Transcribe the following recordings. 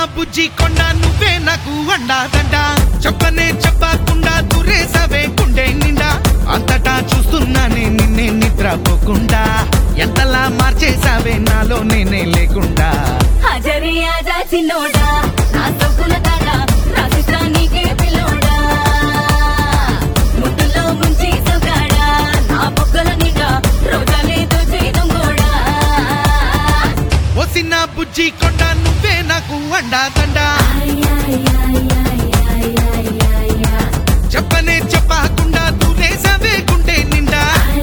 బుజ్జి కొండ నువ్వే నాకు అండాదండ చెప్పనే చెప్పకుండా దురేసవే గుండె నిండా అంతటా చూస్తున్నానే నిన్నే నిద్రపోకుండా ఎంతలా మార్చేసావే నాలో నేనే లేకుండా హాజరి ఆజా చిన్నోడా నా సొక్కుల తాడ రాసిస్తా నీకే పిల్లోడా ముద్దులో ముంచి సొగాడా నా బొక్కల నిండా రోజాలేదో చేయదొంగోడా ఓ చిన్న బుజ్జి కొండ నువ్వే నాకు అండాదండ చెప్పనే చెప్పకుండా దురేసవే గుండె నిండా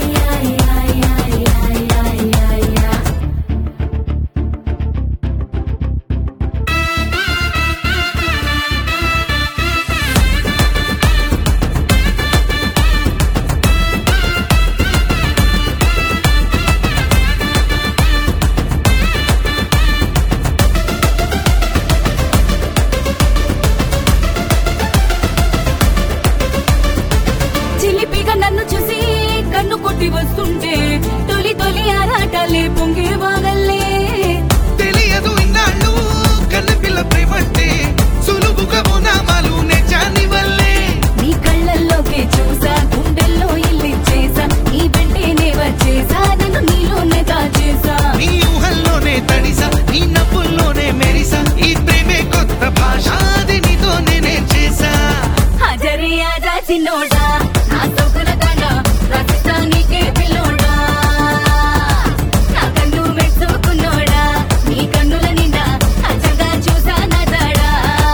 చిలిపిగా నన్ను చూసి కన్ను కొట్టి వస్తుంటే తొలి తొలి ఆరాటాలే పొంగే వాగల్లే తెలియదు ఇన్నాళ్ళు కన్నపిల్ల ప్రేమంటే సులువుగా ఓనామాలు నెచ్చాని వల్లే నీ కళ్ళల్లోకే చూసా గుండెల్లో ఇల్లిచ్చేసా నీ వెంటనే వచ్చేసా నన్ను నీలోనే దాచేసా నీ ఊహల్లోనే తడిసా నీ నవ్వుల్లోనే మెరిసా ఈ ప్రేమే కొత్త భాష అది నీతో నేనే చేసా హాజరి ఆజా చిన్నోడా నా సొక్కుల దండ రచిస్తా నీకే పిల్లోడా నా కన్ను మెచ్చుకున్నోడా నీ కన్నుల నిండా అచ్చగా చూసా నా తాడా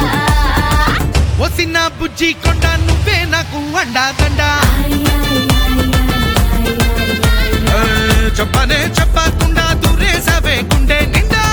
ఓ చిన్న బుజ్జి కొండ నువ్వే నాకు అండాదండ ఏ, చెప్పనే చెప్పకుండా దురేసవే గుండె నిండా